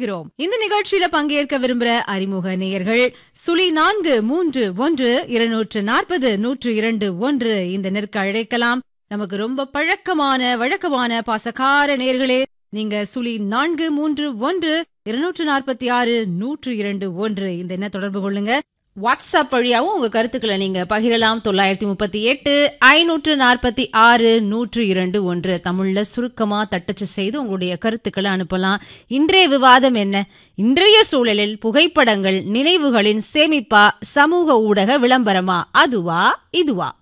இணைகிறோம் இந்த நிகழ்ச்சியில பங்கேற்க விரும்புற அறிமுக நேயர்கள் சுழி நான்கு மூன்று ஒன்று இருநூற்று நாற்பது நூற்று இரண்டு ஒன்று இந்த நெருக்க அழைக்கலாம் நமக்கு ரொம்ப பழக்கமான வழக்கமான பாசக்கார நேர்களே நீங்க சுழி நான்கு மூன்று ஒன்று இருநூற்று நாற்பத்தி ஆறு நூற்று இரண்டு ஒன்று இந்த என்ன தொடர்பு கொள்ளுங்க வாட்ஸ்அப் வழியாவும் உங்க கருத்துக்களை நீங்க பகிரலாம் தொள்ளாயிரத்தி முப்பத்தி எட்டு ஐநூற்று நாற்பத்தி ஆறு நூற்று இரண்டு ஒன்று தமிழ்ல சுருக்கமா தட்டச்சு செய்து உங்களுடைய கருத்துக்களை அனுப்பலாம் இன்றைய விவாதம் என்ன இன்றைய சூழலில் புகைப்படங்கள் நினைவுகளின் சேமிப்பா சமூக ஊடக விளம்பரமா அதுவா இதுவா